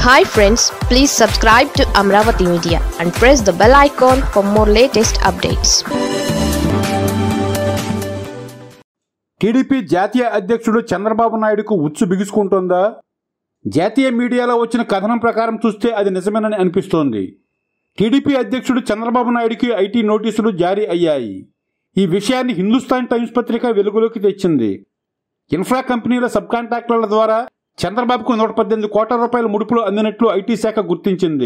hi friends please subscribe to Amaravati media and press the bell icon for more latest updates TDP జాతీయ అధ్యక్షుడు చంద్రబాబు నాయుడుకు ఉచ్చు బిగుసుకుంటోందా జాతీయ మీడియాలో వచ్చిన కథనం ప్రకారం చూస్తే అది నిజమేనని అనిపిస్తోంది టీడీపీ అధ్యక్షుడు చంద్రబాబు నాయుడుకి ఐటీ నోటీసులు జారీ అయ్యాయి ఈ విషయాన్ని హిందుస్థాన్ టైమ్స్ పత్రిక వెలుగులోకి తెచ్చింది ఇన్ఫ్రా కంపెనీల సబ్ కాంట్రాక్టర్ల ద్వారా చంద్రబాబుకు నూట పద్దెనిమిది కోట్ల రూపాయల ముడుపులు అందినట్లు ఐటీ శాఖ గుర్తించింది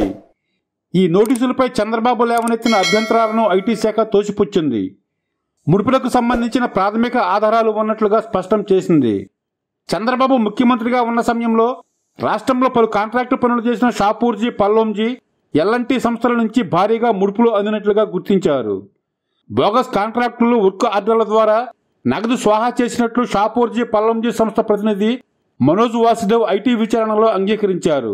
ఈ నోటీసులపై చంద్రబాబు లేవనెత్తిన అభ్యంతరాలను ఐటీ శాఖ తోసిపుచ్చింది ముడుపులకు సంబంధించిన ప్రాథమిక ఆధారాలు ఉన్నట్లుగా స్పష్టం చేసింది చంద్రబాబు ముఖ్యమంత్రిగా ఉన్న సమయంలో రాష్ట్రంలో పలు కాంట్రాక్టు పనులు చేసిన షాపూర్జీ పల్లోంజీ ఎల్ఎన్టీ సంస్థల నుంచి భారీగా ముడుపులు అందినట్లుగా గుర్తించారు బోగస్ కాంట్రాక్టులు వర్క్ ఆర్డర్ల ద్వారా నగదు స్వాహా చేసినట్లు షాపూర్జీ పల్లంజీ సంస్థ ప్రతినిధి మనోజ్ వాసుదేవ్ ఐటీ విచారణలో అంగీకరించారు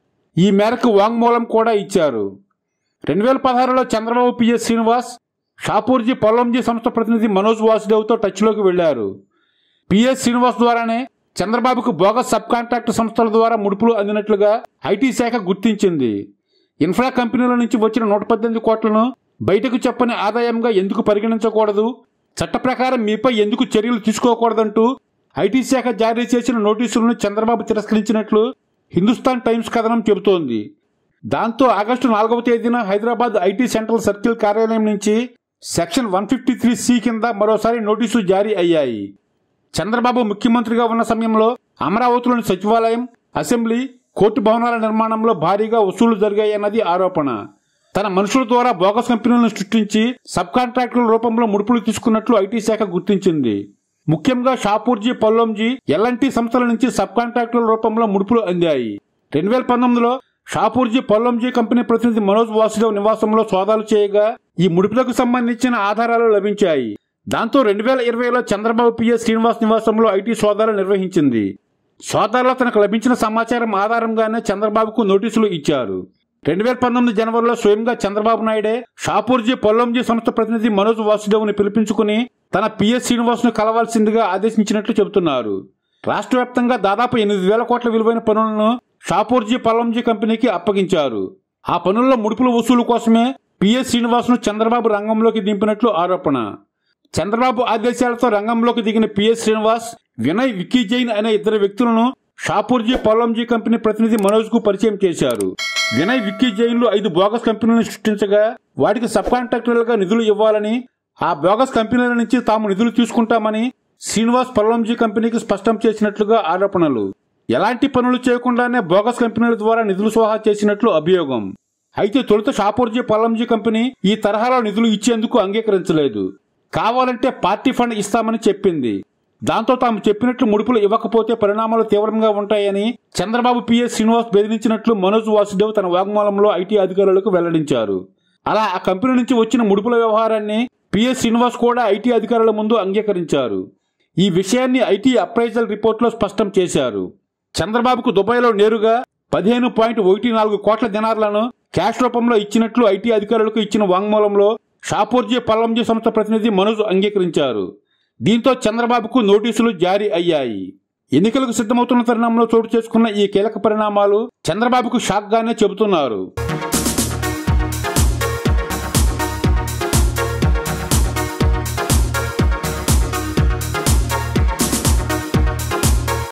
ఈ మేరకు వాంగ్మూలం కూడా ఇచ్చారు రెండు వేల పదహారులో చంద్రబాబు పిఎస్ శ్రీనివాస్ షాపూర్జీ పొల్లంజీ సంస్థ ప్రతినిధి మనోజ్ వాసుదేవ్తో టచ్లోకి వెళ్లారు పిఎస్ శ్రీనివాస్ ద్వారానే చంద్రబాబుకు బోగస్ సబ్ కాంట్రాక్ట్ సంస్థల ద్వారా ముడుపులు అందినట్లుగా ఐటీ శాఖ గుర్తించింది ఇన్ఫ్రా కంపెనీల నుంచి వచ్చిన నూట పద్దెనిమిది కోట్లను బయటకు చెప్పని ఆదాయంగా ఎందుకు పరిగణించకూడదు చట్ట ప్రకారం మీపై ఎందుకు చర్యలు తీసుకోకూడదంటూ ఐటీ శాఖ జారీ చేసిన నోటీసులను చంద్రబాబు తిరస్కరించినట్లు హిందుస్థాన్ టైమ్స్ కథనం చెబుతోంది దాంతో ఆగస్టు నాలుగవ తేదీన హైదరాబాద్ ఐటీ సెంట్రల్ సర్కిల్ కార్యాలయం నుంచి section one fifty three C కింద మరోసారి నోటీసు జారీ అయ్యాయి చంద్రబాబు ముఖ్యమంత్రిగా ఉన్న సమయంలో అమరావతిలోని సచివాలయం అసెంబ్లీ కోర్టు భవనాల నిర్మాణంలో భారీగా వసూళ్లు జరిగాయన్నది ఆరోపణ తన మనుషుల ద్వారా బోగస్ కంపెనీలను సృష్టించి సబ్ కాంట్రాక్టుల రూపంలో ముడుపులు తీసుకున్నట్లు ఐటీ శాఖ గుర్తించింది ముఖ్యంగా షాపూర్జీ పల్లోంజీ ఎల్ఎన్టీ సంస్థల నుంచి సబ్ కాంట్రాక్టుల రూపంలో ముడుపులు అందాయి రెండు వేల పంతొమ్మిదిలో షాపూర్జీ పొల్లంజీ కంపెనీ ప్రతినిధి మనోజ్ వాసుదేవ్ నివాసంలో సోదాలు చేయగా ఈ ముడుపులకు సంబంధించిన ఆధారాలు లభించాయి దాంతో రెండు వేల ఇరవైలో చంద్రబాబు పిఎస్ శ్రీనివాస్ నివాసంలో ఐటీ సోదాలు నిర్వహించింది సోదాల్లో తనకు లభించిన సమాచారం ఆధారంగానే చంద్రబాబుకు నోటీసులు ఇచ్చారు రెండు వేల పంతొమ్మిది జనవరిలో స్వయంగా చంద్రబాబు నాయుడే షాపూర్జీ పొల్లంజీ సంస్థ ప్రతినిధి మనోజ్ వాసుదేవ్ని పిలిపించుకుని తన పిఎస్ శ్రీనివాస్ ను కలవాల్సిందిగా ఆదేశించినట్లు చెబుతున్నారు రాష్ట్ర వ్యాప్తంగా దాదాపు ఎనిమిది వేల కోట్ల విలువైన పనులను షాపూర్జీ పల్లంజీ కంపెనీకి అప్పగించారు ఆ పనుల్లో ముడుపుల వసూలు కోసమే పిఎస్ శ్రీనివాస్ ను చంద్రబాబు రంగంలోకి దింపినట్లు ఆరోపణ చంద్రబాబు ఆదేశాలతో రంగంలోకి దిగిన పిఎస్ శ్రీనివాస్ వినయ్ విక్కీ జైన్ అనే ఇద్దరు వ్యక్తులను షాపూర్జీ పొల్లంజీ కంపెనీ ప్రతినిధి మనోజ్ కు పరిచయం చేశారు వినయ్ విక్కీ జైన్లు ఐదు బోగస్ కంపెనీలను సృష్టించగా వాటికి సబ్ కాంట్రాక్టర్లుగా నిధులు ఇవ్వాలని ఆ బోగస్ కంపెనీల నుంచి తాము నిధులు తీసుకుంటామని శ్రీనివాస్ పొల్లంజీ కంపెనీకి స్పష్టం చేసినట్లుగా ఆరోపణలు ఎలాంటి పనులు చేయకుండానే బోగస్ కంపెనీల ద్వారా నిధులు సోహా చేసినట్లు అభియోగం అయితే తొలుత షాపూర్జీ పొల్లంజీ కంపెనీ ఈ తరహాలో నిధులు ఇచ్చేందుకు అంగీకరించలేదు కావాలంటే పార్టీ ఫండ్ ఇస్తామని చెప్పింది దాంతో తాము చెప్పినట్లు ముడుపులు ఇవ్వకపోతే పరిణామాలు తీవ్రంగా ఉంటాయని చంద్రబాబు పిఎస్ శ్రీనివాస్ బెదిరించినట్లు మనోజ్ వాసుదేవ్ తన వాగ్మూలంలో ఐటీ అధికారులకు వెల్లడించారు అలా ఆ కంపెనీ నుంచి వచ్చిన ముడుపుల వ్యవహారాన్ని పిఎస్ శ్రీనివాస్ కూడా ఐటీ అధికారుల ముందు అంగీకరించారు ఈ విషయాన్ని ఐటీ అప్రైజల్ రిపోర్ట్లో స్పష్టం చేశారు చంద్రబాబుకు దుబాయ్లో నేరుగా పదిహేను పాయింట్ ఒకటి నాలుగు కోట్ల దినార్లను క్యాష్ రూపంలో ఇచ్చినట్లు ఐటీ అధికారులకు ఇచ్చిన వాంగ్మూలంలో షాపూర్జీ పల్లంజీ సంస్థ ప్రతినిధి మనోజ్ అంగీకరించారు దీంతో చంద్రబాబుకు నోటీసులు జారీ అయ్యాయి ఎన్నికలకు సిద్ధమవుతున్న తరుణంలో చోటు చేసుకున్న ఈ కీలక పరిణామాలు చంద్రబాబుకు షాక్ గానే చెబుతున్నారు